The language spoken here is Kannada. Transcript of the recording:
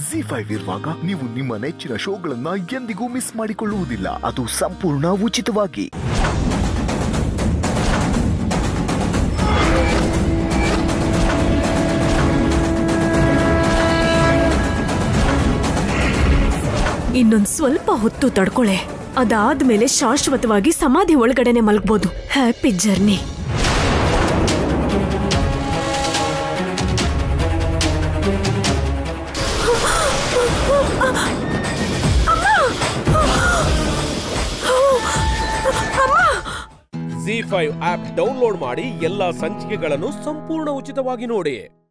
ಜಿ ಫೈವ್ ಇರುವಾಗ ನೀವು ನಿಮ್ಮ ನೆಚ್ಚಿನ ಶೋಗಳನ್ನ ಎಂದಿಗೂ ಮಿಸ್ ಮಾಡಿಕೊಳ್ಳುವುದಿಲ್ಲ ಅದು ಸಂಪೂರ್ಣ ಉಚಿತವಾಗಿ ಇನ್ನೊಂದ್ ಸ್ವಲ್ಪ ಹೊತ್ತು ತಡ್ಕೊಳೆ ಅದಾದ್ಮೇಲೆ ಶಾಶ್ವತವಾಗಿ ಸಮಾಧಿ ಒಳಗಡೆನೆ ಮಲಗ್ಬೋದು happy journey Zee five app download ಮಾಡಿ ಎಲ್ಲಾ ಸಂಚಿಕೆಗಳನ್ನು ಸಂಪೂರ್ಣ ಉಚಿತವಾಗಿ ನೋಡಿ